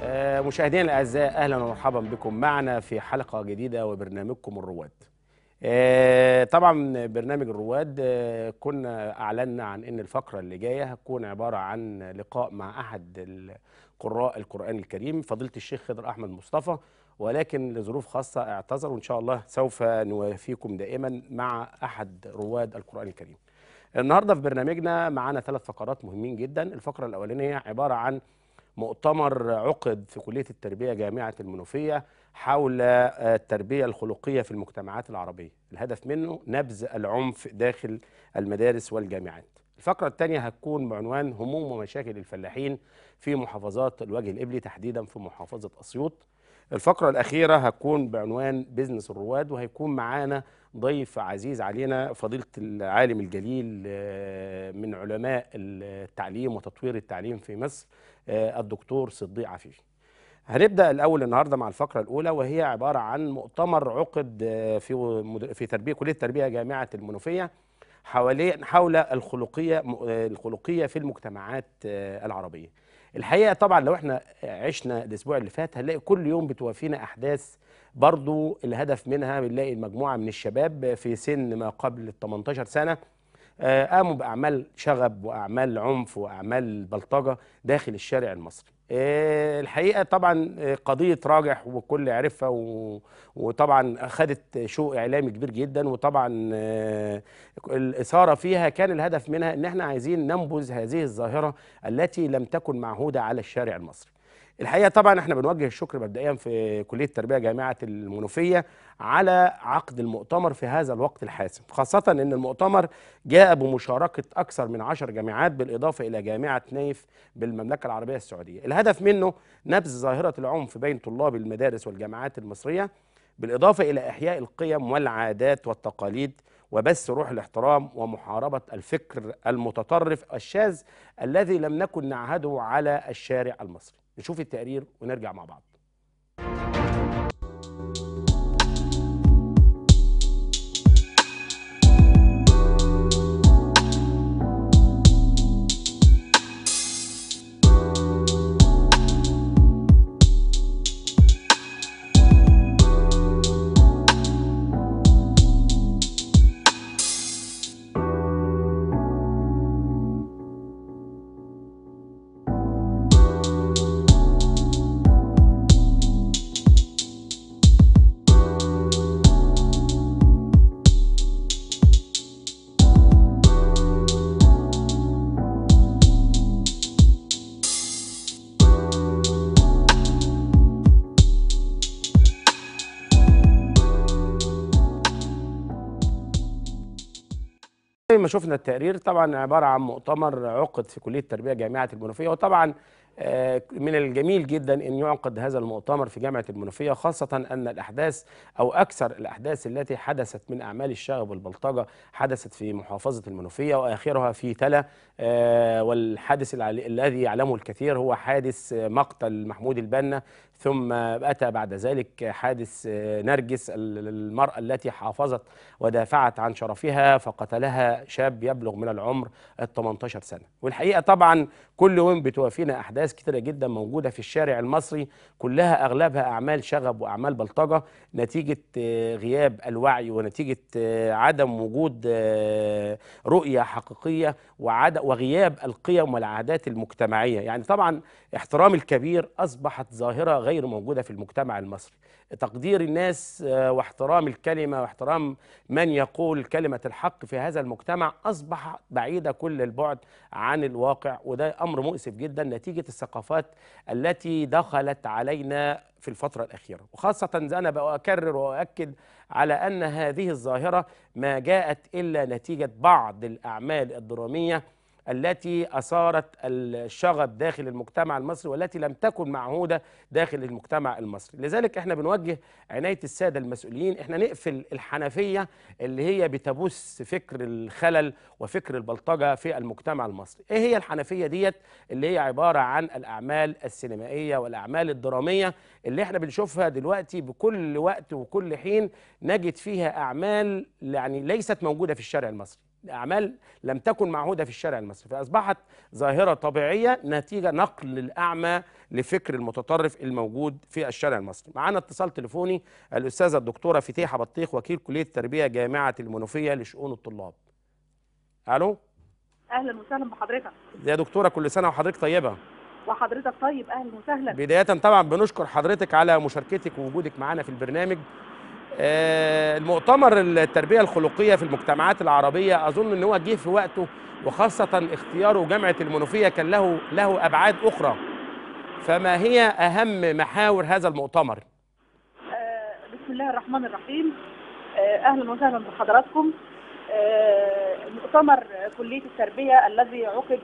آه، مشاهدينا الاعزاء اهلا ومرحبا بكم معنا في حلقه جديده وبرنامجكم الرواد. آه، طبعا برنامج الرواد آه، كنا اعلنا عن ان الفقره اللي جايه هتكون عباره عن لقاء مع احد قراء القران الكريم فضيله الشيخ خضر احمد مصطفى ولكن لظروف خاصه اعتذر وان شاء الله سوف نوافيكم دائما مع احد رواد القران الكريم. النهارده في برنامجنا معانا ثلاث فقرات مهمين جدا، الفقره الاولانيه عباره عن مؤتمر عقد في كلية التربية جامعة المنوفية حول التربية الخلقية في المجتمعات العربية الهدف منه نبذ العنف داخل المدارس والجامعات الفقرة الثانية هتكون بعنوان هموم ومشاكل الفلاحين في محافظات الوجه الإبلي تحديدا في محافظة أسيوط الفقرة الأخيرة هتكون بعنوان بزنس الرواد وهيكون معانا ضيف عزيز علينا فضيلة العالم الجليل من علماء التعليم وتطوير التعليم في مصر الدكتور صديق عفيفي هنبدا الاول النهارده مع الفقره الاولى وهي عباره عن مؤتمر عقد في في تربيه كليه التربيه جامعه المنوفيه حوالين حول الخلقيه الخلقيه في المجتمعات العربيه الحقيقه طبعا لو احنا عشنا الاسبوع اللي فات هنلاقي كل يوم بتوافينا احداث برضو الهدف منها بنلاقي مجموعه من الشباب في سن ما قبل ال 18 سنه قاموا باعمال شغب واعمال عنف واعمال بلطجه داخل الشارع المصري. الحقيقه طبعا قضيه راجح وكل عرفها وطبعا اخذت شوق اعلامي كبير جدا وطبعا الاثاره فيها كان الهدف منها ان احنا عايزين ننبذ هذه الظاهره التي لم تكن معهوده على الشارع المصري. الحقيقه طبعا احنا بنوجه الشكر مبدئيا في كليه التربيه جامعه المنوفيه على عقد المؤتمر في هذا الوقت الحاسم خاصه ان المؤتمر جاء بمشاركه اكثر من عشر جامعات بالاضافه الى جامعه نايف بالمملكه العربيه السعوديه الهدف منه نبذ ظاهره العنف بين طلاب المدارس والجامعات المصريه بالاضافه الى احياء القيم والعادات والتقاليد وبث روح الاحترام ومحاربة الفكر المتطرف الشاذ الذي لم نكن نعهده على الشارع المصري نشوف التقرير ونرجع مع بعض زي ما شفنا التقرير طبعا عباره عن مؤتمر عقد في كليه التربيه جامعه المنوفيه وطبعا من الجميل جدا ان يعقد هذا المؤتمر في جامعه المنوفيه خاصه ان الاحداث او اكثر الاحداث التي حدثت من اعمال الشغب والبلطجه حدثت في محافظه المنوفيه واخرها في تلا والحادث الذي يعلمه الكثير هو حادث مقتل محمود البنا ثم اتى بعد ذلك حادث نرجس المراه التي حافظت ودافعت عن شرفها فقتلها شاب يبلغ من العمر 18 سنه والحقيقه طبعا كل يوم بتوافينا احداث كثيره جدا موجوده في الشارع المصري كلها اغلبها اعمال شغب واعمال بلطجه نتيجه غياب الوعي ونتيجه عدم وجود رؤيه حقيقيه وغياب القيم والعادات المجتمعيه يعني طبعا احترام الكبير اصبحت ظاهره غير موجوده في المجتمع المصري تقدير الناس واحترام الكلمه واحترام من يقول كلمه الحق في هذا المجتمع اصبح بعيده كل البعد عن الواقع وده امر مؤسف جدا نتيجه الثقافات التي دخلت علينا في الفتره الاخيره وخاصه انا بأكرر واؤكد على ان هذه الظاهره ما جاءت الا نتيجه بعض الاعمال الدراميه التي اثارت الشغب داخل المجتمع المصري والتي لم تكن معهوده داخل المجتمع المصري، لذلك احنا بنوجه عنايه الساده المسؤولين احنا نقفل الحنفيه اللي هي بتبث فكر الخلل وفكر البلطجه في المجتمع المصري، ايه هي الحنفيه ديت اللي هي عباره عن الاعمال السينمائيه والاعمال الدراميه اللي احنا بنشوفها دلوقتي بكل وقت وكل حين نجد فيها اعمال يعني ليست موجوده في الشارع المصري. اعمال لم تكن معهوده في الشارع المصري فاصبحت ظاهره طبيعيه نتيجه نقل الاعمى لفكر المتطرف الموجود في الشارع المصري معانا اتصال تليفوني الاستاذه الدكتوره فتيحه بطيخ وكيل كليه التربيه جامعه المنوفيه لشؤون الطلاب الو اهلا وسهلا بحضرتك يا دكتوره كل سنه وحضرتك طيبه وحضرتك طيب اهلا وسهلا بدايه طبعا بنشكر حضرتك على مشاركتك ووجودك معنا في البرنامج آه، المؤتمر التربيه الخلقيه في المجتمعات العربيه اظن ان هو جه في وقته وخاصه اختياره جامعه المنوفيه كان له له ابعاد اخرى فما هي اهم محاور هذا المؤتمر آه، بسم الله الرحمن الرحيم آه، اهلا وسهلا بحضراتكم آه، مؤتمر كليه التربيه الذي عقد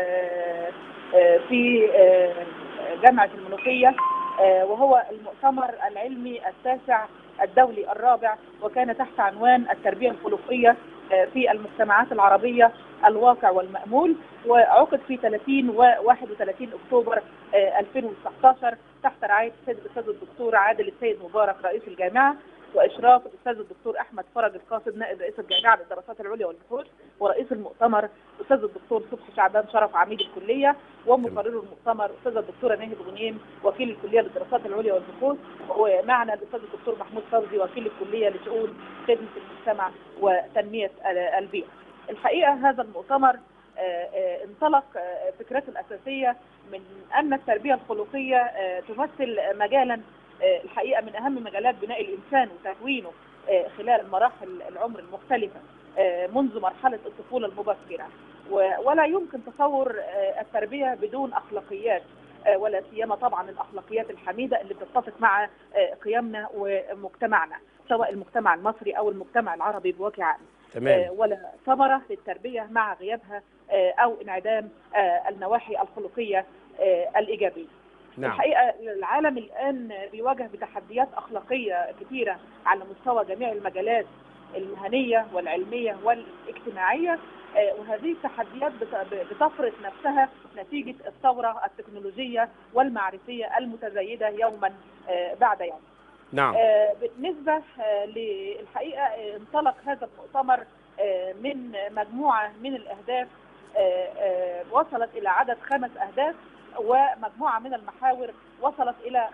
آه، آه، في آه، جامعه المنوفيه آه، وهو المؤتمر العلمي التاسع الدولي الرابع وكان تحت عنوان التربيه الخلقيه آه، في المجتمعات العربيه الواقع والمأمول وعقد في 30 و 31 اكتوبر آه، 2019 تحت رعايه السيد الاستاذ الدكتور عادل السيد مبارك رئيس الجامعه واشراف الاستاذ الدكتور احمد فرج القاصد نائب رئيس الجامعه للدراسات العليا والبحوث ورئيس المؤتمر الاستاذ الدكتور صبحي شعبان شرف عميد الكليه ومقرر المؤتمر الاستاذه الدكتوره ناهد غنيم وكيل الكليه للدراسات العليا والبحوث ومعنا الاستاذ الدكتور محمود فوزي وكيل الكليه لشؤون خدمه المجتمع وتنميه البيئه. الحقيقه هذا المؤتمر آه، آه، انطلق آه، فكرته الاساسيه من ان التربيه الخلقيه آه، تمثل مجالا آه، الحقيقه من اهم مجالات بناء الانسان وتكوينه آه، خلال مراحل العمر المختلفه آه، منذ مرحله الطفوله المبكره و- ولا يمكن تصور آه، التربيه بدون اخلاقيات آه، ولا سيما طبعا الاخلاقيات الحميده اللي بتتفق مع آه، قيمنا ومجتمعنا سواء المجتمع المصري او المجتمع العربي بوجه عام تمام آه، ولا ثمره للتربيه مع غيابها آه، او انعدام آه، النواحي الخلقيه آه، الايجابيه. نعم الحقيقه العالم الان بيواجه بتحديات اخلاقيه كثيره على مستوى جميع المجالات المهنيه والعلميه والاجتماعيه آه، وهذه التحديات بت- بتفرض نفسها نتيجه الثوره التكنولوجيه والمعرفيه المتزايده يوما آه، بعد يوم. نعم آه، بالنسبة آه، للحقيقة آه، انطلق هذا المؤتمر آه، من مجموعة من الأهداف آه، آه، وصلت إلى عدد خمس أهداف ومجموعة من المحاور وصلت إلى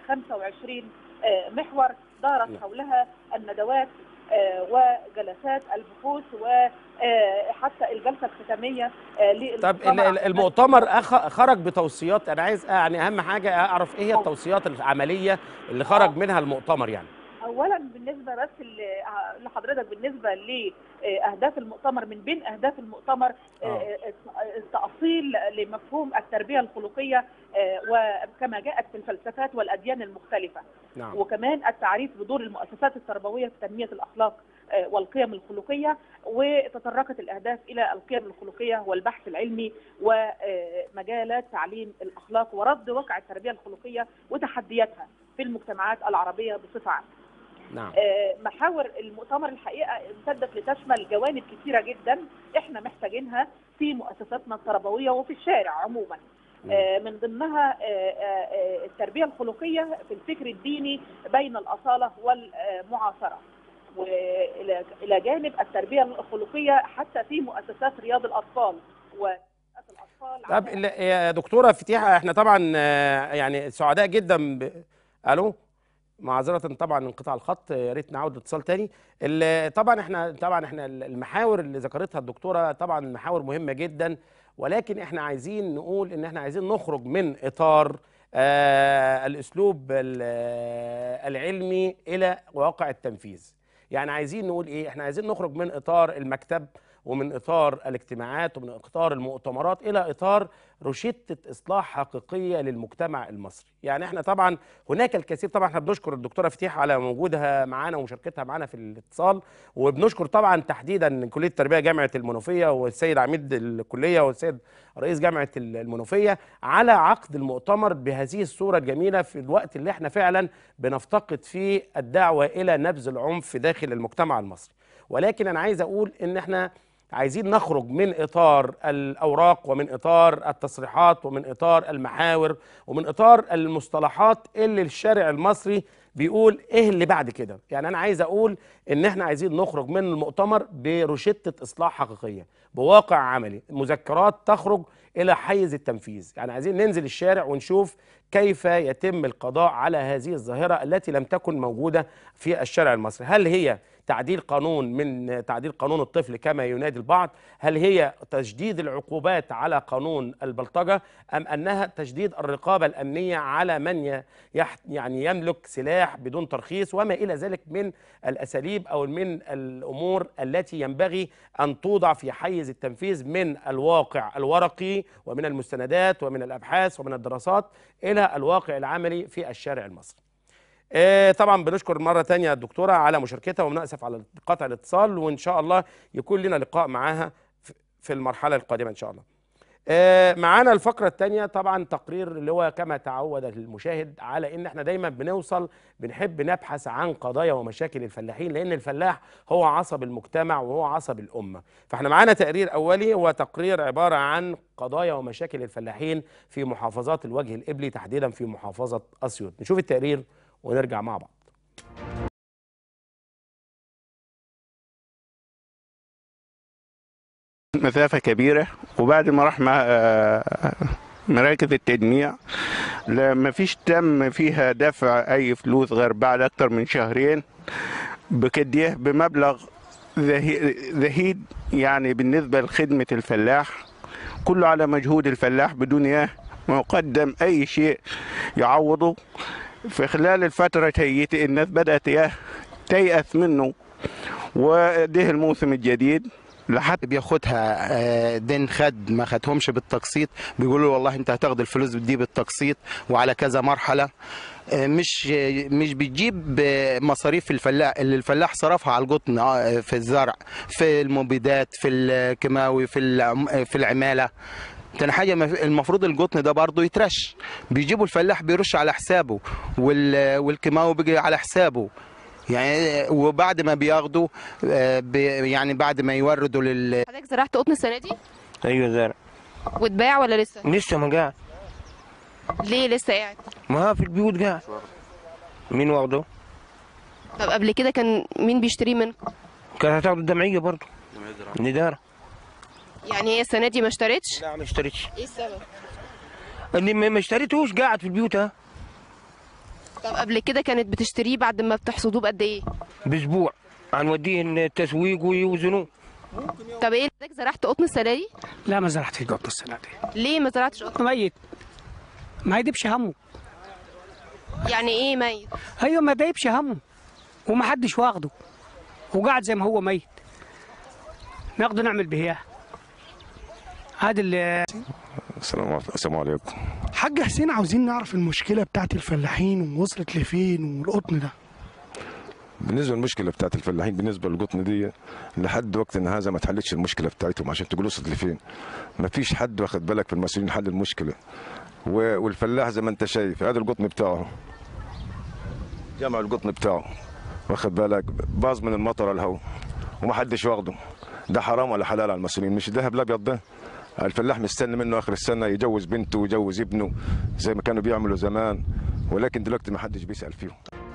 25 آه، محور دارت نعم. حولها الندوات آه، وجلسات البحوث وحتى الجلسة الختامية آه، طب ال- للمجتمع. ال- المؤتمر أخ- خرج بتوصيات انا عايز يعني اهم حاجه اعرف ايه هي التوصيات العمليه اللي خرج منها المؤتمر يعني اولا بالنسبه بس ل- لحضرتك بالنسبه لاهداف المؤتمر من بين اهداف المؤتمر آه. آه، التاصيل لمفهوم التربيه الخلقيه آه، وكما جاءت في الفلسفات والاديان المختلفه نعم وكمان التعريف بدور المؤسسات التربويه في تنميه الاخلاق آه، والقيم الخلقيه وتطرقت الاهداف الى القيم الخلقيه والبحث العلمي ومجالات تعليم الاخلاق ورد واقع التربيه الخلقيه وتحدياتها في المجتمعات العربيه بصفه عامه. نعم آه، محاور المؤتمر الحقيقه امتدت لتشمل جوانب كثيره جدا احنا محتاجينها في مؤسساتنا التربويه وفي الشارع عموما. آه، من ضمنها آه، آه، التربيه الخلقيه في الفكر الديني بين الاصاله والمعاصره. والى الى جانب التربيه الخلقيه حتى في مؤسسات رياض الاطفال و الاطفال طب على- ال- يا دكتوره فتيحه احنا طبعا آه، يعني سعداء جدا ب... الو معذره طبعا انقطاع الخط يا ريت نعود اتصال تاني ال- طبعا احنا طبعا احنا المحاور اللي ذكرتها الدكتوره طبعا محاور مهمه جدا ولكن احنا عايزين نقول ان احنا عايزين نخرج من اطار آه الاسلوب ال- آه، العلمي الى واقع التنفيذ يعني عايزين نقول ايه احنا عايزين نخرج من اطار المكتب ومن اطار الاجتماعات ومن اطار المؤتمرات الى اطار روشته اصلاح حقيقيه للمجتمع المصري يعني احنا طبعا هناك الكثير طبعا احنا بنشكر الدكتوره فتيحه على وجودها معانا ومشاركتها معانا في الاتصال وبنشكر طبعا تحديدا كليه التربيه جامعه المنوفيه والسيد عميد الكليه والسيد رئيس جامعه المنوفيه على عقد المؤتمر بهذه الصوره الجميله في الوقت اللي احنا فعلا بنفتقد فيه الدعوه الى نبذ العنف داخل المجتمع المصري ولكن انا عايز اقول ان احنا عايزين نخرج من اطار الاوراق ومن اطار التصريحات ومن اطار المحاور ومن اطار المصطلحات اللي الشارع المصري بيقول ايه اللي بعد كده يعني انا عايز اقول ان احنا عايزين نخرج من المؤتمر بروشتة اصلاح حقيقية بواقع عملي مذكرات تخرج الى حيز التنفيذ يعني عايزين ننزل الشارع ونشوف كيف يتم القضاء على هذه الظاهرة التي لم تكن موجودة في الشارع المصري هل هي تعديل قانون من تعديل قانون الطفل كما ينادي البعض هل هي تشديد العقوبات على قانون البلطجة أم أنها تشديد الرقابة الأمنية على من ي- يح- يعني يملك سلاح بدون ترخيص وما إلى ذلك من الأساليب أو من الأمور التي ينبغي أن توضع في حيز التنفيذ من الواقع الورقي ومن المستندات ومن الأبحاث ومن الدراسات إلى الواقع العملي في الشارع المصري آه، طبعا بنشكر مرة تانية الدكتورة على مشاركتها وبنأسف على قطع الاتصال وإن شاء الله يكون لنا لقاء معاها في- في المرحلة القادمة إن شاء الله آه، معانا الفقرة الثانية طبعا تقرير اللي هو كما تعود المشاهد على ان احنا دايما بنوصل بنحب نبحث عن قضايا ومشاكل الفلاحين لان الفلاح هو عصب المجتمع وهو عصب الامة فاحنا معانا تقرير اولي هو تقرير عبارة عن قضايا ومشاكل الفلاحين في محافظات الوجه القبلي تحديدا في محافظة اسيوط نشوف التقرير ونرجع مع بعض مسافة كبيرة وبعد ما راح مع آه، مراكز التجميع لا ما فيش تم فيها دفع أي فلوس غير بعد أكتر من شهرين بكديه بمبلغ زهي- زهيد يعني بالنسبة لخدمة الفلاح كله على مجهود الفلاح بدون إيه مقدم أي شيء يعوضه في خلال الفترة هيت الناس بدأت إيه تيأس منه وده الموسم الجديد لحد بياخدها آه، دين خد ما خدهمش بالتقسيط بيقولوا له والله انت هتاخد الفلوس دي بالتقسيط وعلى كذا مرحله آه، مش آه، مش بتجيب آه، مصاريف الفلاح اللي الفلاح صرفها على القطن آه، في الزرع في المبيدات في الكيماوي في العم- آه، في العماله تاني حاجه ما- المفروض القطن ده برضه يترش بيجيبوا الفلاح بيرش على حسابه وال- والكيماوي بيجي على حسابه يعني وبعد ما بياخدوا آه، بي- يعني بعد ما يوردوا لل حضرتك زرعت قطن السنه دي ايوه زرع واتباع ولا لسه لسه ما قاعد ليه لسه قاعد ما في البيوت قاعد مين واخده؟ طب قبل كده كان مين بيشتريه منكم كانت هتاخد الدمعيه برضه الاداره يعني هي السنه دي ما اشتريتش لا ما اشتريتش ايه السبب اللي ما ما اشتريتوش قاعد في البيوت ها طب قبل كده كانت بتشتريه بعد ما بتحصدوه بقد ايه باسبوع هنوديه التسويق ويوزنوه طب ايه حضرتك زرعت قطن السنه دي لا ما زرعتش قطن السنه دي ليه ما زرعتش قطن ميت ما يديبش همه يعني ايه ميت ايوه ما يديبش همه ومحدش واخده وقاعد زي ما هو ميت ناخده نعمل به ايه هذا اللي السلام السلام عليكم حاج حسين عاوزين نعرف المشكلة بتاعت الفلاحين ووصلت لفين والقطن ده بالنسبه للمشكله بتاعت الفلاحين بالنسبه للقطن دي لحد وقتنا هذا ما تحلتش المشكله بتاعتهم عشان تقول وصلت لفين ما فيش حد واخد بالك في المسؤولين حل المشكله و- والفلاح زي ما انت شايف هذا القطن بتاعه جمع القطن بتاعه واخد بالك باظ من المطر على الهواء وما حدش واخده ده حرام ولا حلال على المسؤولين مش الذهب الابيض ده الفلاح مستني منه اخر السنه يجوز بنته ويجوز ابنه زي ما كانوا بيعملوا زمان ولكن دلوقتي ما حدش بيسال فيهم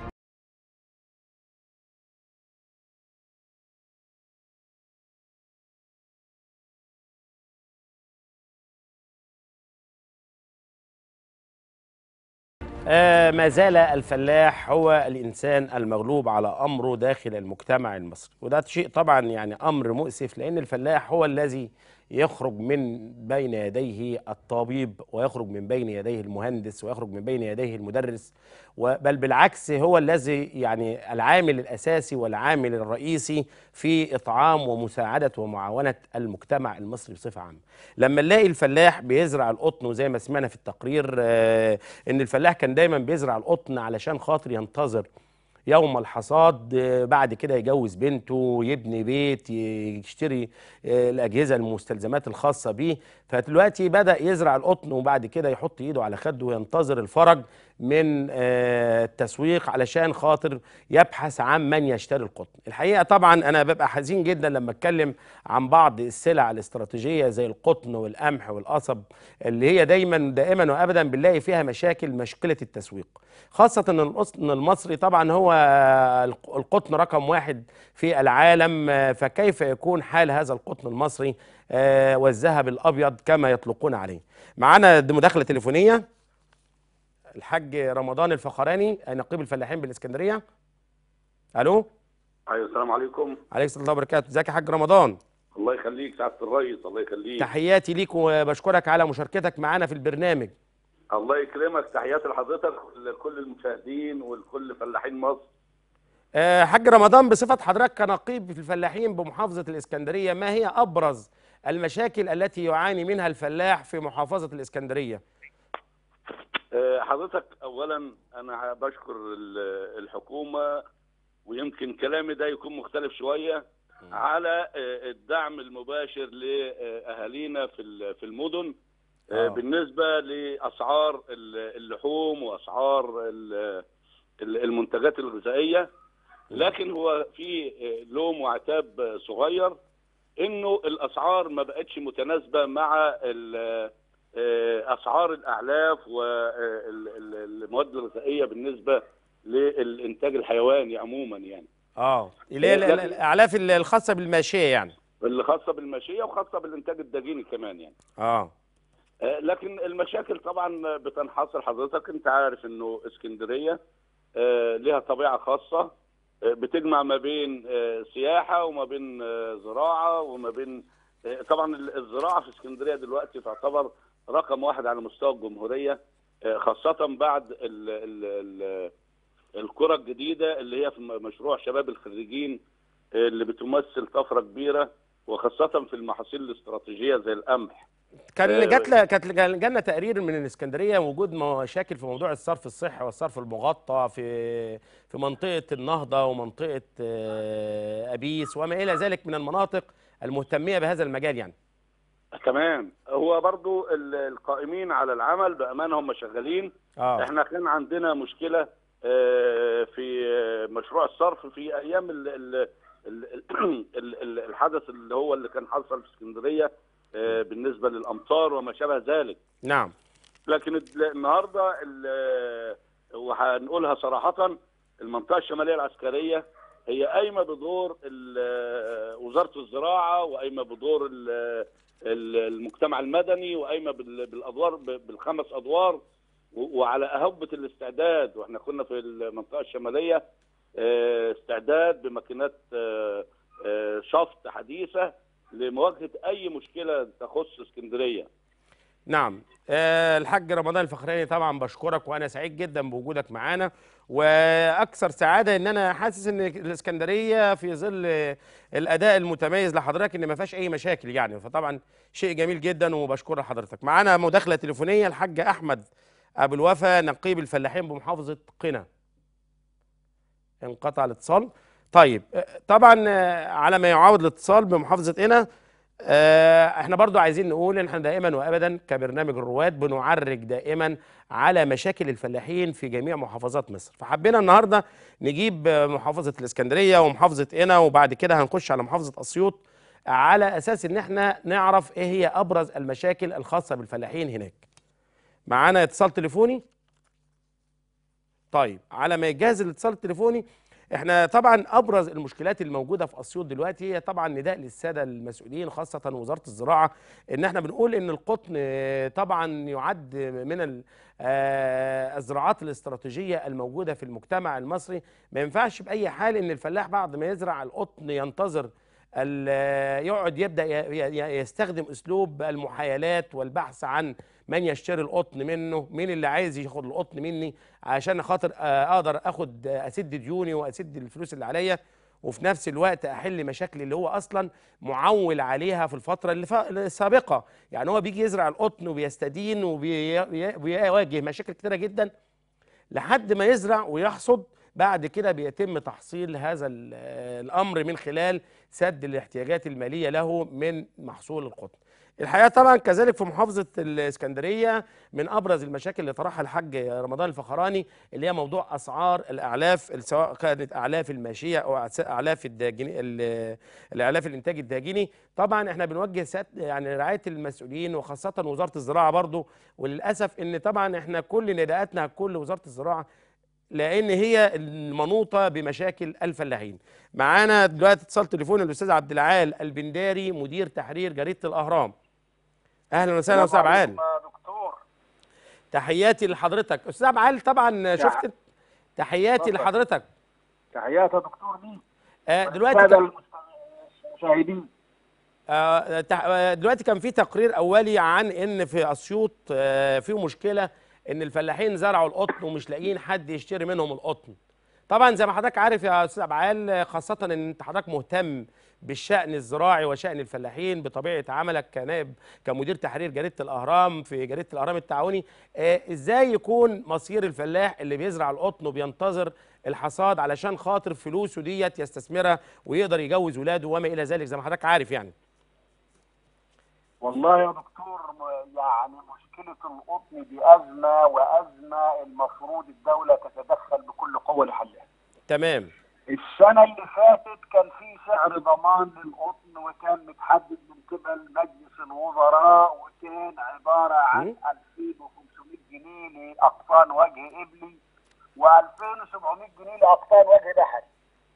آه، ما زال الفلاح هو الإنسان المغلوب على أمره داخل المجتمع المصري وده شيء طبعا يعني أمر مؤسف لأن الفلاح هو الذي يخرج من بين يديه الطبيب ويخرج من بين يديه المهندس ويخرج من بين يديه المدرس و- بل بالعكس هو الذي يعني العامل الأساسي والعامل الرئيسي في إطعام ومساعدة ومعاونة المجتمع المصري بصفة عامة لما نلاقي الفلاح بيزرع القطن وزي ما سمعنا في التقرير آه، ان الفلاح كان دايما بيزرع القطن علشان خاطر ينتظر يوم الحصاد آه، بعد كده يجوز بنته يبني بيت ي- يشتري آه، الأجهزة المستلزمات الخاصة بيه فدلوقتي بدأ يزرع القطن وبعد كده يحط إيده على خده وينتظر الفرج من آه، التسويق علشان خاطر يبحث عن من يشتري القطن الحقيقه طبعا انا ببقى حزين جدا لما اتكلم عن بعض السلع الاستراتيجيه زي القطن والقمح والقصب اللي هي دايما دائما وابدا بنلاقي فيها مشاكل مشكله التسويق خاصه ان القطن المصري طبعا هو الق- القطن رقم واحد في العالم آه، فكيف يكون حال هذا القطن المصري آه، والذهب الابيض كما يطلقون عليه معانا د- مداخله تليفونيه الحاج رمضان الفخراني نقيب الفلاحين بالاسكندريه الو ايوه السلام عليكم عليك السلام وبركاته ازيك يا حاج رمضان الله يخليك سعاده الرئيس الله يخليك تحياتي ليك وبشكرك على مشاركتك معانا في البرنامج الله يكرمك تحياتي لحضرتك ولكل المشاهدين ولكل فلاحين مصر آه، حاج رمضان بصفة حضرتك كنقيب في الفلاحين بمحافظة الإسكندرية ما هي أبرز المشاكل التي يعاني منها الفلاح في محافظة الإسكندرية آه، حضرتك اولا انا بشكر ال- الحكومه ويمكن كلامي ده يكون مختلف شويه على آه، الدعم المباشر لاهالينا في ال- في المدن آه، آه. بالنسبه لاسعار ال- اللحوم واسعار ال- ال- المنتجات الغذائيه لكن هو في آه، لوم وعتاب صغير انه الاسعار ما بقتش متناسبه مع ال- آه، اسعار الاعلاف والمواد الغذائيه بالنسبه للانتاج الحيواني عموما يعني اه اللي هي ال- ال- الأعلاف ال- الخاصة بالماشية يعني اللي خاصه بالماشيه وخاصه بالانتاج الدجيني كمان يعني اه آه، لكن المشاكل طبعا بتنحصر حضرتك انت عارف انه اسكندريه آه، لها طبيعه خاصه آه، بتجمع ما بين آه، سياحه وما بين آه، زراعه وما بين آه، طبعا ال- الزراعه في اسكندريه دلوقتي تعتبر رقم واحد على مستوى الجمهوريه آه، خاصه بعد ال ال ال القرى الجديده اللي هي في م- مشروع شباب الخريجين آه، اللي بتمثل طفره كبيره وخاصه في المحاصيل الاستراتيجيه زي القمح كان آه، جات لنا كانت جالنا تقرير من الاسكندريه وجود مشاكل في موضوع الصرف الصحي والصرف المغطى في في منطقه النهضه ومنطقه آه، ابيس وما الى ذلك من المناطق المهتميه بهذا المجال يعني تمام هو برضو ال- القائمين على العمل بامانه هم شغالين اه احنا كان عندنا مشكله آه، في آه، مشروع الصرف في ايام ال ال ال ال ال الحدث اللي هو اللي كان حصل في اسكندريه آه، بالنسبه للامطار وما شابه ذلك نعم لكن ال- النهارده ال- وهنقولها صراحه المنطقه الشماليه العسكريه هي قايمه بدور ال- وزاره الزراعه وقايمه بدور ال- ال- المجتمع المدني وقايمه بال- بالادوار ب- بالخمس ادوار و- وعلى اهبه الاستعداد واحنا كنا في المنطقه الشماليه آه، استعداد بماكينات آه، آه، شفط حديثه لمواجهه اي مشكله تخص اسكندريه نعم آه، الحاج رمضان الفخراني طبعا بشكرك وانا سعيد جدا بوجودك معانا واكثر سعاده ان انا حاسس ان الاسكندريه في ظل الاداء المتميز لحضرتك ان ما فيهاش اي مشاكل يعني فطبعا شيء جميل جدا وبشكر حضرتك معانا مداخله تليفونيه الحاج احمد ابو الوفا نقيب الفلاحين بمحافظه قنا انقطع الاتصال طيب آه، طبعا آه، على ما يعاود الاتصال بمحافظه قنا آه، احنا برضو عايزين نقول ان احنا دائما وابدا كبرنامج الرواد بنعرج دائما على مشاكل الفلاحين في جميع محافظات مصر فحبينا النهارده نجيب آه، محافظه الاسكندريه ومحافظه قنا وبعد كده هنخش على محافظه اسيوط على اساس ان احنا نعرف ايه هي ابرز المشاكل الخاصه بالفلاحين هناك معانا اتصال تليفوني طيب على ما يجهز الاتصال التليفوني احنا طبعا ابرز المشكلات الموجوده في اسيوط دلوقتي هي طبعا نداء للساده المسؤولين خاصه وزاره الزراعه ان احنا بنقول ان القطن آه، طبعا يعد من ال- آه، الزراعات الاستراتيجيه الموجوده في المجتمع المصري ما ينفعش باي حال ان الفلاح بعد ما يزرع القطن ينتظر ال- يقعد يبدا ي- ي- يستخدم اسلوب المحايلات والبحث عن من يشتري القطن منه مين اللي عايز ياخد القطن مني عشان خاطر آه، اقدر اخد آه، اسد ديوني واسد الفلوس اللي عليا وفي نفس الوقت احل مشاكل اللي هو اصلا معول عليها في الفتره اللي فا- السابقه يعني هو بيجي يزرع القطن وبيستدين وبيواجه مشاكل كتيره جدا لحد ما يزرع ويحصد بعد كده بيتم تحصيل هذا ال- آه، الامر من خلال سد الاحتياجات الماليه له من محصول القطن الحقيقه طبعا كذلك في محافظه الاسكندريه من ابرز المشاكل اللي طرحها الحاج رمضان الفخراني اللي هي موضوع اسعار الاعلاف سواء كانت اعلاف الماشيه او أعس- اعلاف الداجني ال- الاعلاف الانتاج الداجني طبعا احنا بنوجه سات يعني رعايه المسؤولين وخاصه وزاره الزراعه برضو وللاسف ان طبعا احنا كل نداءاتنا كل وزاره الزراعه لان هي المنوطه بمشاكل الفلاحين معانا دلوقتي اتصال تليفوني الاستاذ عبد العال البنداري مدير تحرير جريده الاهرام اهلا وسهلا يا استاذ عبد العال دكتور تحياتي لحضرتك استاذ عبد العال طبعا شفت تحياتي اتفضل. لحضرتك تحيات يا دكتور ليك آه دلوقتي السادة كان المشاهدين آه تح- آه، دلوقتي كان في تقرير اولي عن ان في اسيوط آه في مشكله ان الفلاحين زرعوا القطن ومش لاقيين حد يشتري منهم القطن طبعا زي ما حضرتك عارف يا استاذ عبعال آه، خاصه ان انت حضرتك مهتم بالشأن الزراعي وشأن الفلاحين بطبيعة عملك كنائب كمدير تحرير جريدة الأهرام في جريدة الأهرام التعاوني آه إزاي يكون مصير الفلاح اللي بيزرع القطن وبينتظر الحصاد علشان خاطر فلوسه ديت يستثمرها ويقدر يجوز ولاده وما إلى ذلك زي ما حضرتك عارف يعني والله يا دكتور م- يعني مشكلة القطن دي أزمة وأزمة المفروض الدولة تتدخل بكل قوة لحلها تمام السنة اللي فاتت كان في سعر ضمان للقطن وكان متحدد من قبل مجلس الوزراء وكان عبارة عن 2500 جنيه لأقطان وجه إبلي و2700 جنيه لأقطان وجه بحري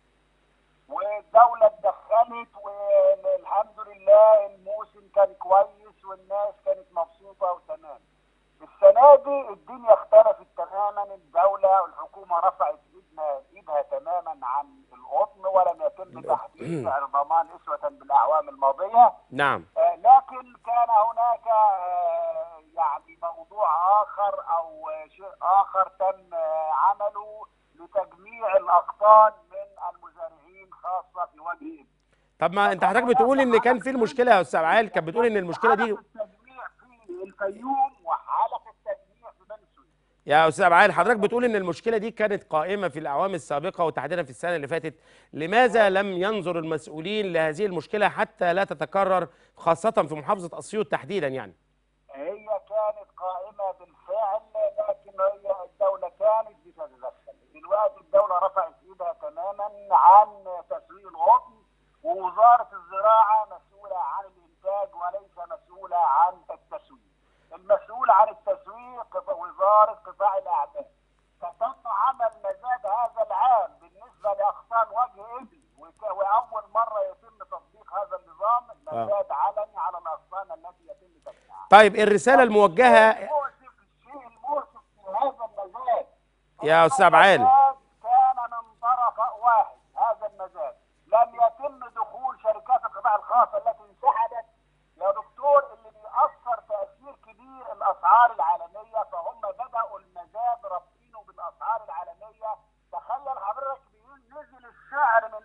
والدولة اتدخلت والحمد لله الموسم كان كويس والناس كانت مبسوطة وتمام السنة دي الدنيا اختلفت تماما الدولة والحكومة رفعت ايدنا ايدها تماما عن القطن ولم يتم تحديد سعر ضمان اسوة بالاعوام الماضية نعم آه، لكن كان هناك آه، يعني موضوع اخر او آه، شيء اخر تم آه، عمله لتجميع الاقطان من المزارعين خاصة في وجه إبلي. طب ما انت حضرتك بتقول ان كان في المشكله يا استاذ عال كانت بتقول ان المشكله دي التجميع في الفيوم وحلقة التجميع في بني سويف يا استاذ عال حضرتك بتقول ان المشكله دي كانت قائمه في الاعوام السابقه وتحديدا في السنه اللي فاتت لماذا لم ينظر المسؤولين لهذه المشكله حتى لا تتكرر خاصه في محافظه اسيوط تحديدا يعني هي كانت قائمة بالفعل لكن هي الدولة كانت بتتدخل دلوقتي الدولة رفعت ايدها تماما عن تسويق القطن ووزارة الزراعة مسؤولة عن الإنتاج وليس مسؤولة عن التسويق المسؤول عن التسويق وزارة قطاع الأعمال فتم عمل مزاد هذا العام بالنسبة لأقطان وجه إبلي وك- وأول مرة يتم تطبيق هذا النظام مزاد علني على الأقطان التي يتم تسويقها طيب الرساله الموجهه المؤسف الشيء المؤسف في هذا المزاد يا استاذ عال المزاد كان من طرف واحد هذا المزاد لم يتم دخول شركات القطاع الخاص التي انسحبت يا دكتور اللي بيأثر تأثير كبير الأسعار العالمية فهم بدأوا المزاد رابطينه بالأسعار العالمية تخيل حضرتك بيقول نزل السعر من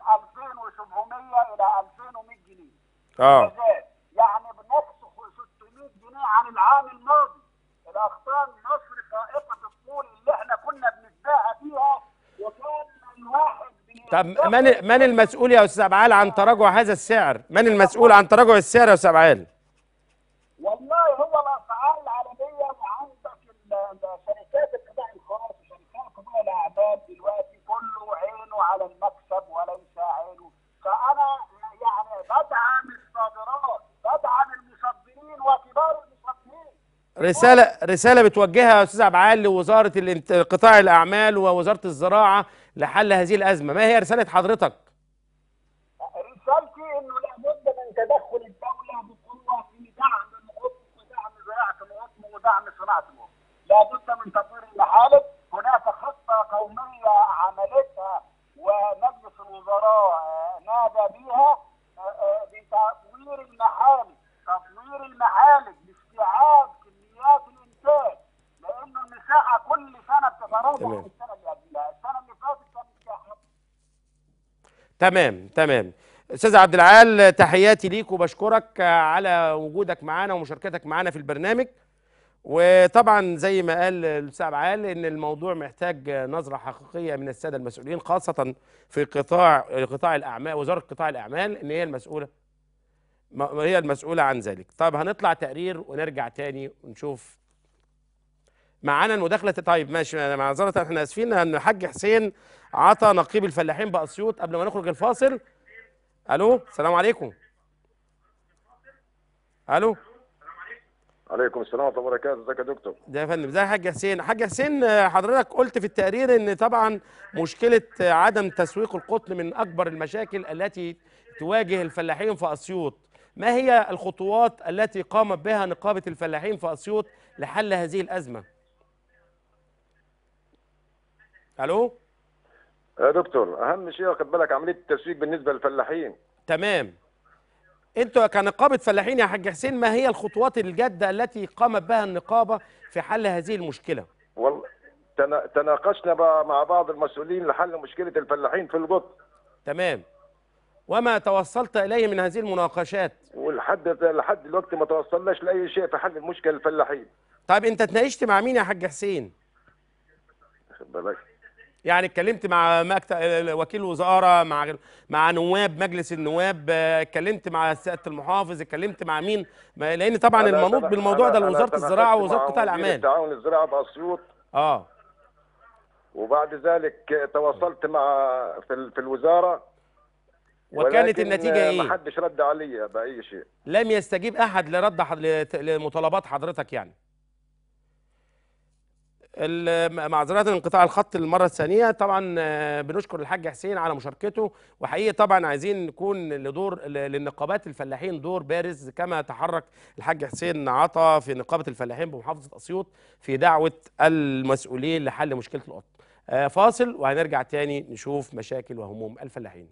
2700 إلى 2100 جنيه اه مزاد يعني بنقص 600 جنيه عن العام الماضي الاقطان مصر فائقه الطول اللي احنا كنا بنتباهى بيها وكان الواحد طب من من المسؤول يا استاذ عال عن تراجع هذا السعر من المسؤول عن تراجع السعر يا استاذ عال والله هو الاسعار العالميه وعندك ال- ال- شركات القطاع الخاص وشركات قطاع الاعمال دلوقتي كله عينه على المكسب وليس عينه فانا يعني بدعم الصادرات بدعم المصدرين وكبار المصدرين رساله رساله بتوجهها يا استاذ عبد العال لوزاره الانت- قطاع الاعمال ووزاره الزراعه لحل هذه الازمه ما هي رساله حضرتك رسالتي انه لابد من تدخل الدوله بقوه في دعم القطن ودعم زراعه القطن ودعم صناعه القطن. لابد من تطوير المحالب، هناك خطه قوميه عملتها ومجلس الوزراء آه، نادى بها آه، آه، بتطوير المحالب، تطوير المحالب لاستيعاب كميات الانتاج لانه المساحه كل سنه بتتراجع تمام. عن السنه اللي قبلها، السنه اللي فاتت كانت مساحه تمام تمام استاذ عبد العال تحياتي ليك وبشكرك على وجودك معانا ومشاركتك معانا في البرنامج وطبعا زي ما قال الاستاذ عبد العال ان الموضوع محتاج نظره حقيقيه من الساده المسؤولين خاصه في قطاع قطاع الاعمال وزاره قطاع الاعمال ان هي المسؤوله ما هي المسؤولة عن ذلك طيب هنطلع تقرير ونرجع تاني ونشوف معانا المداخلة طيب ماشي معذرة احنا اسفين ان الحاج حسين عطى نقيب الفلاحين بأسيوط قبل ما نخرج الفاصل الو السلام عليكم الو عليكم السلام ورحمه الله وبركاته ازيك يا دكتور ده يا فندم ده يا حاج حسين حاج حسين آه، حضرتك قلت في التقرير ان طبعا مشكله آه، عدم تسويق القطن من اكبر المشاكل التي تواجه الفلاحين في اسيوط ما هي الخطوات التي قامت بها نقابه الفلاحين في اسيوط لحل هذه الازمه الو يا دكتور اهم شيء واخد بالك عمليه التسويق بالنسبه للفلاحين تمام انتوا كنقابه فلاحين يا حاج حسين ما هي الخطوات الجاده التي قامت بها النقابه في حل هذه المشكله والله تنا- تناقشنا بقى مع بعض المسؤولين لحل مشكله الفلاحين في القطن تمام وما توصلت اليه من هذه المناقشات ولحد لحد دلوقتي ما توصلناش لاي شيء في حل المشكله للفلاحين طيب انت اتناقشت مع مين يا حاج حسين واخد بالك يعني اتكلمت مع مكتب وكيل وزاره مع مع نواب مجلس النواب اه، اتكلمت مع سياده المحافظ اتكلمت مع مين ما- لان طبعا أنا المنوط تنا- بالموضوع أنا- ده أنا لوزاره تناقشت الزراعه مع ووزاره قطاع مدير الاعمال التعاون الزراعي باسيوط اه وبعد ذلك تواصلت مع في, ال- في الوزاره وكانت ولكن النتيجه ايه ما حدش رد عليا باي شيء لم يستجيب احد لرد حض... لت- لمطالبات حضرتك يعني ال- معذرة انقطاع الخط المرة الثانية طبعا آه، بنشكر الحاج حسين على مشاركته وحقيقي طبعا عايزين نكون لدور ل- للنقابات الفلاحين دور بارز كما تحرك الحاج حسين عطا في نقابة الفلاحين بمحافظة أسيوط في دعوة المسؤولين لحل مشكلة القطن آه، فاصل وهنرجع تاني نشوف مشاكل وهموم الفلاحين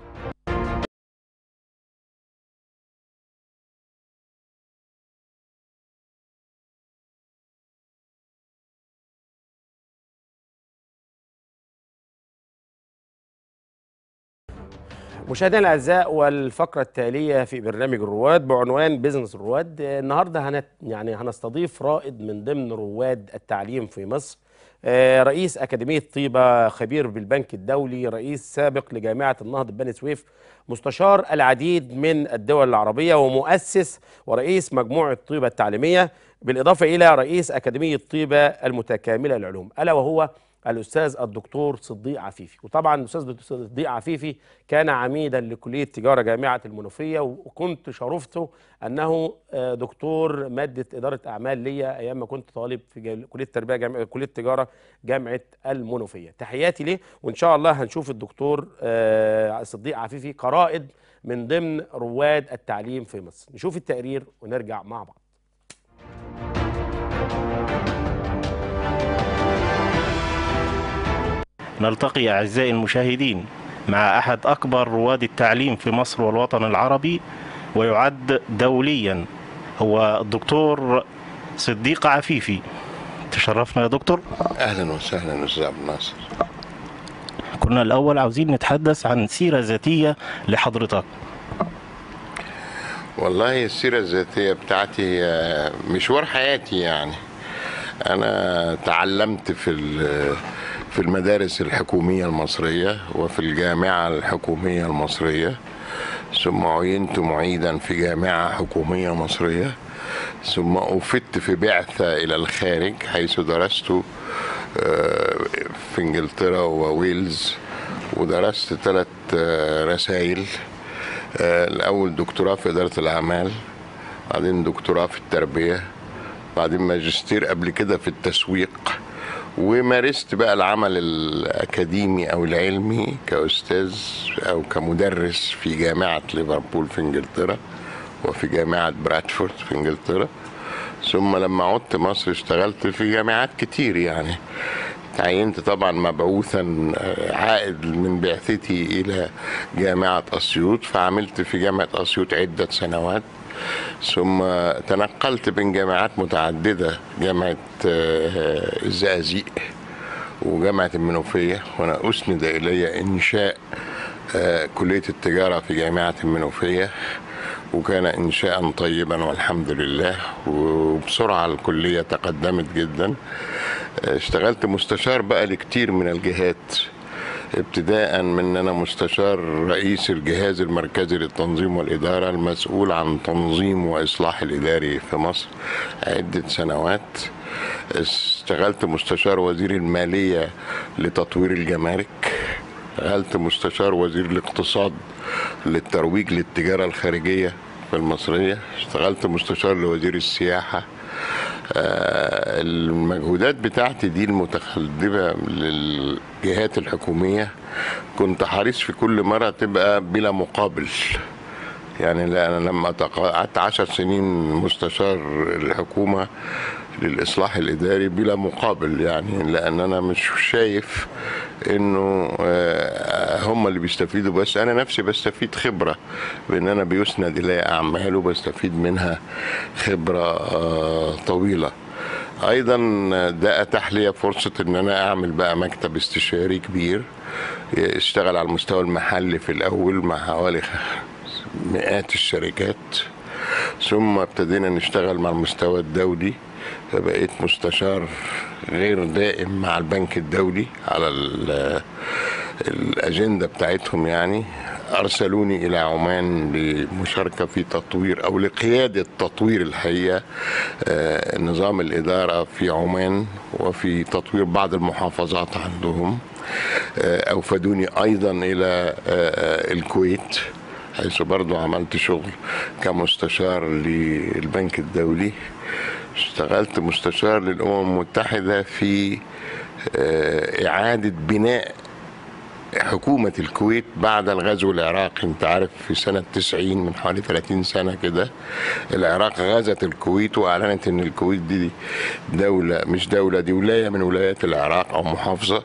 مشاهدينا الاعزاء والفقره التاليه في برنامج الرواد بعنوان بزنس الرواد آه، النهارده هنت يعني هنستضيف رائد من ضمن رواد التعليم في مصر آه، رئيس اكاديميه طيبه خبير بالبنك الدولي رئيس سابق لجامعه النهضه بني سويف مستشار العديد من الدول العربيه ومؤسس ورئيس مجموعه طيبه التعليميه بالاضافه الى رئيس اكاديميه طيبه المتكامله للعلوم الا وهو الاستاذ الدكتور صديق عفيفي وطبعا الاستاذ الدكتور صديق عفيفي كان عميدا لكليه تجاره جامعه المنوفيه وكنت شرفته انه آه، دكتور ماده اداره اعمال ليا ايام ما كنت طالب في جا- كليه التربيه جامعة كليه تجاره جامعه المنوفيه تحياتي ليه وان شاء الله هنشوف الدكتور آه، صديق عفيفي كرائد من ضمن رواد التعليم في مصر نشوف التقرير ونرجع مع بعض نلتقي أعزائي المشاهدين مع أحد أكبر رواد التعليم في مصر والوطن العربي ويعد دوليا هو الدكتور صديق عفيفي تشرفنا يا دكتور اهلا وسهلا استاذ عبد الناصر كنا الأول عاوزين نتحدث عن سيرة ذاتية لحضرتك والله السيرة الذاتية بتاعتي آه، مشوار حياتي يعني أنا تعلمت في ال- في المدارس الحكومية المصرية وفي الجامعة الحكومية المصرية ثم عينت معيدا في جامعة حكومية مصرية ثم أفدت في بعثة إلى الخارج حيث درست آه، في إنجلترا وويلز ودرست ثلاث رسائل آه، الأول دكتوراه في إدارة الأعمال بعدين دكتوراه في التربية بعدين ماجستير قبل كده في التسويق ومارست بقى العمل الأكاديمي أو العلمي كأستاذ أو كمدرس في جامعة ليفربول في إنجلترا وفي جامعة برادفورد في إنجلترا ثم لما عدت مصر اشتغلت في جامعات كتير يعني تعينت طبعا مبعوثا آه، عائد من بعثتي الى جامعه اسيوط فعملت في جامعه اسيوط عده سنوات ثم تنقلت بين جامعات متعدده جامعه آه، الزقازيق وجامعه المنوفيه وانا اسند الي انشاء آه، كليه التجاره في جامعه المنوفيه وكان انشاء طيبا والحمد لله وبسرعه الكليه تقدمت جدا اشتغلت مستشار بقى لكتير من الجهات ابتداء من ان انا مستشار رئيس الجهاز المركزي للتنظيم والاداره المسؤول عن تنظيم واصلاح الاداري في مصر عده سنوات اشتغلت مستشار وزير الماليه لتطوير الجمارك اشتغلت مستشار وزير الاقتصاد للترويج للتجاره الخارجيه في المصريه اشتغلت مستشار لوزير السياحه آه، المجهودات بتاعتي دي المتقدمة للجهات الحكومية كنت حريص في كل مرة تبقى بلا مقابل يعني لا أنا لما تق- قعدت عشر سنين مستشار الحكومة للإصلاح الإداري بلا مقابل يعني لأن أنا مش شايف إنه آه، هم اللي بيستفيدوا بس أنا نفسي بستفيد خبرة بإن أنا بيسند إلي أعمال وبستفيد منها خبرة آه، طويلة ايضا ده اتاح لي فرصه ان انا اعمل بقى مكتب استشاري كبير اشتغل على المستوى المحلي في الاول مع حوالي مئات الشركات ثم ابتدينا نشتغل مع المستوى الدولي فبقيت مستشار غير دائم مع البنك الدولي على ال- الاجنده بتاعتهم يعني ارسلوني الى عمان لمشاركه في تطوير او لقياده تطوير الحقيقه آه، نظام الاداره في عمان وفي تطوير بعض المحافظات عندهم آه، اوفدوني ايضا الى آه، آه، الكويت حيث برضو عملت شغل كمستشار للبنك الدولي اشتغلت مستشار للأمم المتحدة في آه، إعادة بناء حكومة الكويت بعد الغزو العراقي انت عارف في سنة 90 من حوالي 30 سنة كده العراق غزت الكويت واعلنت ان الكويت دي دولة مش دولة دي ولاية من ولايات العراق او محافظة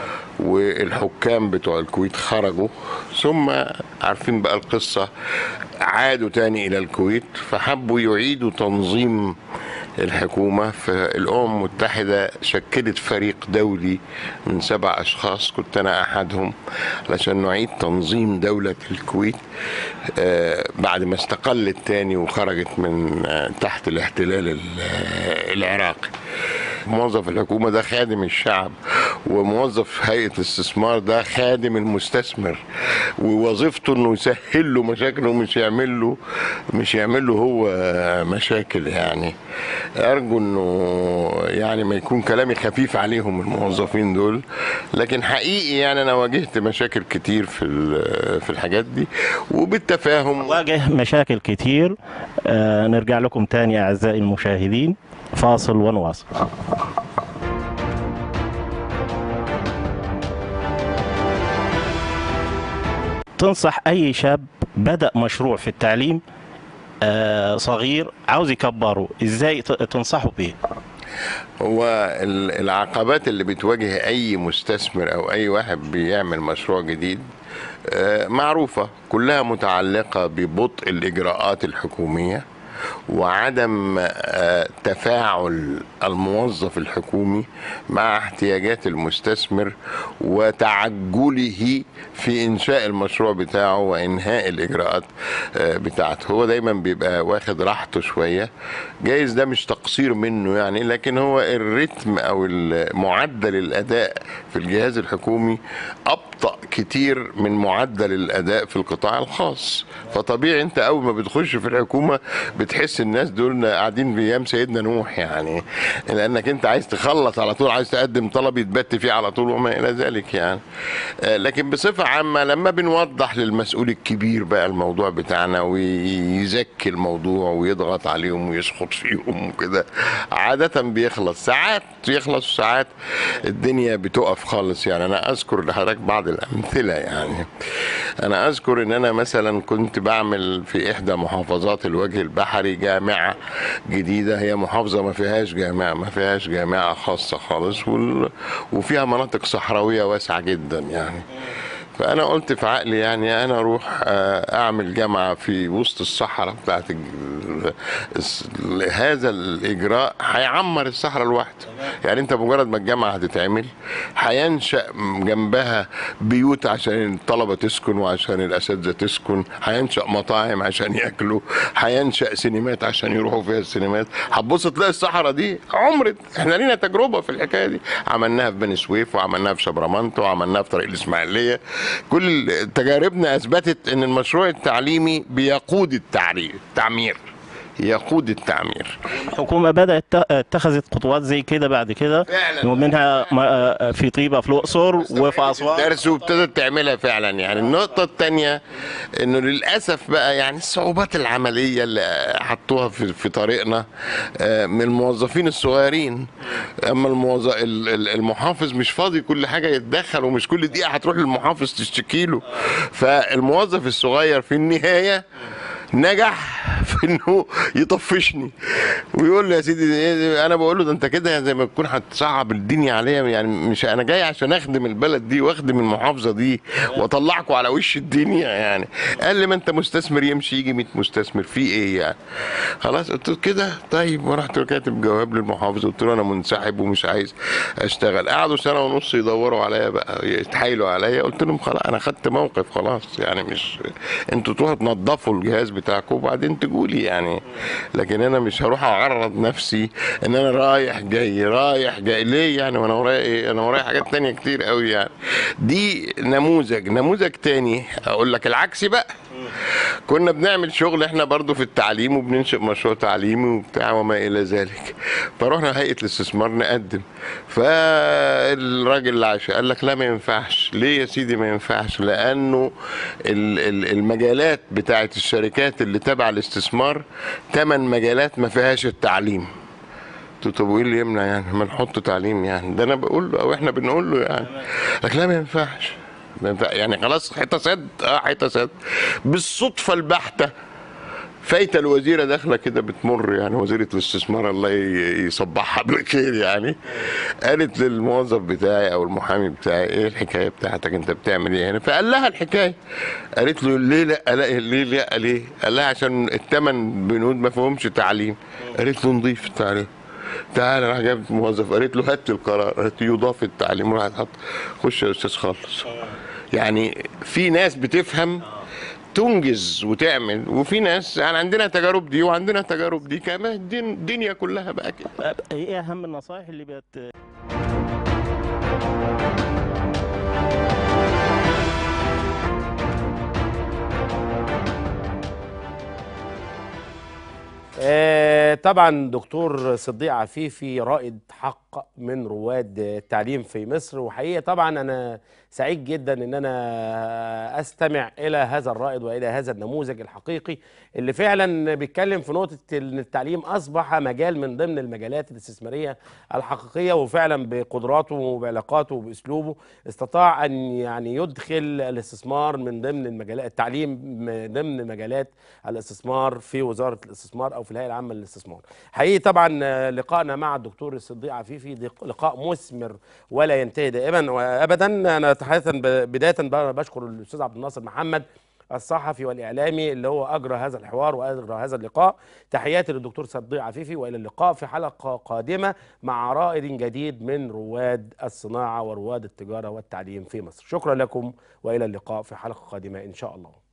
والحكام بتوع الكويت خرجوا ثم عارفين بقى القصة عادوا تاني إلى الكويت فحبوا يعيدوا تنظيم الحكومة فالأمم المتحدة شكلت فريق دولي من سبع أشخاص كنت أنا أحدهم علشان نعيد تنظيم دولة الكويت آه، بعد ما استقلت تاني وخرجت من آه، تحت الاحتلال ال- آه، العراقي موظف الحكومة ده خادم الشعب وموظف هيئة الاستثمار ده خادم المستثمر ووظيفته انه يسهل له مشاكله مش يعمل له مش يعمل له هو مشاكل يعني ارجو انه يعني ما يكون كلامي خفيف عليهم الموظفين دول لكن حقيقي يعني انا واجهت مشاكل كتير في ال- في الحاجات دي وبالتفاهم واجه مشاكل كتير آه نرجع لكم تاني أعزائي المشاهدين فاصل ونواصل تنصح أي شاب بدأ مشروع في التعليم آه صغير عاوز يكبره إزاي ت- تنصحه بيه هو ال- العقبات اللي بتواجه اي مستثمر او اي واحد بيعمل مشروع جديد آه، معروفة كلها متعلقة ببطء الإجراءات الحكومية وعدم آه، تفاعل الموظف الحكومي مع احتياجات المستثمر وتعجله في انشاء المشروع بتاعه وانهاء الاجراءات آه، بتاعته هو دايما بيبقى واخد راحته شويه جايز ده مش تقصير منه يعني لكن هو الريتم او معدل الاداء في الجهاز الحكومي ابطا كتير من معدل الاداء في القطاع الخاص فطبيعي انت اول ما بتخش في الحكومه بتحس الناس دول قاعدين في ايام سيدنا نوح يعني لانك انت عايز تخلص على طول عايز تقدم طلب يتبت فيه على طول وما الى ذلك يعني آه، لكن بصفه عامه لما بنوضح للمسؤول الكبير بقى الموضوع بتاعنا ويزكي الموضوع ويضغط عليهم ويسخط فيهم وكده عاده بيخلص ساعات يخلص ساعات الدنيا بتقف خالص يعني انا اذكر لحضرتك بعض الامثله يعني انا اذكر ان انا مثلا كنت بعمل في احدى محافظات الوجه البحري جامعه جديده هي محافظه ما فيهاش جامعه ما فيهاش جامعه خاصه خالص وال... وفيها مناطق صحراويه واسعه جدا يعني فانا قلت في عقلي يعني انا اروح آه، اعمل جامعه في وسط الصحراء بتاعت الج- الس- هذا الاجراء هيعمر الصحراء لوحده يعني انت مجرد ما الجامعه هتتعمل هينشا جنبها بيوت عشان الطلبه تسكن وعشان الاساتذه تسكن هينشا مطاعم عشان ياكلوا هينشا سينمات عشان يروحوا فيها السينمات هتبص تلاقي الصحراء دي عمرت احنا لينا تجربه في الحكايه دي عملناها في بني سويف وعملناها في شبرمنت وعملناها في طريق الاسماعيليه كل تجاربنا اثبتت ان المشروع التعليمي بيقود التعريف التعمير يقود التعمير الحكومة بدأت ت- اتخذت خطوات زي كده بعد كده ومنها ما- في طيبة في الأقصر وفي أسوان درس وابتدت تعملها فعلا يعني النقطة الثانية انه للأسف بقى يعني الصعوبات العملية اللي حطوها في, في طريقنا آه، من الموظفين الصغيرين اما الموظف ال- ال- المحافظ مش فاضي كل حاجة يتدخل ومش كل دقيقة هتروح للمحافظ تشتكي له فالموظف الصغير في النهاية نجح في انه يطفشني ويقول لي يا سيدي إيه انا بقول له ده انت كده زي ما تكون هتصعب الدنيا عليا يعني مش انا جاي عشان اخدم البلد دي واخدم المحافظه دي واطلعكم على وش الدنيا يعني قال لي ما انت مستثمر يمشي يجي 100 مستثمر في ايه يعني خلاص قلت له كده طيب ورحت كاتب جواب للمحافظ قلت له انا منسحب ومش عايز اشتغل قعدوا سنه ونص يدوروا عليا بقى يتحايلوا عليا قلت لهم خلاص انا خدت موقف خلاص يعني مش انتوا تروحوا تنظفوا الجهاز بتاعكم وبعدين تقولوا لي يعني لكن انا مش هروح اعرض نفسي ان انا رايح جاي رايح جاي ليه يعني وانا ورايا ايه انا ورايا حاجات تانية كتير قوي يعني دي نموذج نموذج تاني اقول لك العكس بقى كنا بنعمل شغل احنا برضو في التعليم وبننشئ مشروع تعليمي وبتاع وما الى ذلك فروحنا هيئه الاستثمار نقدم فالراجل اللي عاش قال لك لا ما ينفعش ليه يا سيدي ما ينفعش لانه ال- ال- المجالات بتاعت الشركات اللي تبع الاستثمار ثمان مجالات ما فيهاش التعليم قلت له طب وايه اللي يمنع يعني ما نحط تعليم يعني ده انا بقول له او احنا بنقول له يعني لك لا ما ينفعش ما ينفع- يعني خلاص حته سد اه حته سد بالصدفه البحته فايته الوزيره داخله كده بتمر يعني وزيره الاستثمار الله ي- يصبحها بالخير يعني قالت للموظف بتاعي او المحامي بتاعي ايه الحكايه بتاعتك انت بتعمل ايه هنا فقال لها الحكايه قالت له ليه لا لا ليه لا ليه قال لها عشان الثمن بنود ما فيهمش تعليم قالت له نضيف التعليم تعالى راح جابت موظف قالت له هات القرار قالت له يضاف التعليم وراح حط خش يا استاذ خلص يعني في ناس بتفهم تنجز وتعمل وفي ناس يعني عندنا تجارب دي وعندنا تجارب دي كمان الدن- الدنيا كلها بقى كده ايه اهم النصائح اللي بت آه، طبعا دكتور صديق عفيفي رائد حق من رواد التعليم في مصر وحقيقة طبعا أنا سعيد جدا أن أنا أستمع إلى هذا الرائد وإلى هذا النموذج الحقيقي اللي فعلا بيتكلم في نقطة أن التعليم أصبح مجال من ضمن المجالات الاستثمارية الحقيقية وفعلا بقدراته وبعلاقاته وبأسلوبه استطاع أن يعني يدخل الاستثمار من ضمن المجالات التعليم من ضمن مجالات الاستثمار في وزارة الاستثمار أو في الهيئة العامة للاستثمار حقيقي طبعا آه، لقائنا مع الدكتور الصديق عفيفي دق- لقاء مثمر ولا ينتهي دائما وابدا انا تحديدا ب- بدايه ب- بشكر الاستاذ عبد الناصر محمد الصحفي والاعلامي اللي هو اجرى هذا الحوار واجرى هذا اللقاء تحياتي للدكتور صديق عفيفي والى اللقاء في حلقه قادمه مع رائد جديد من رواد الصناعه ورواد التجاره والتعليم في مصر شكرا لكم والى اللقاء في حلقه قادمه ان شاء الله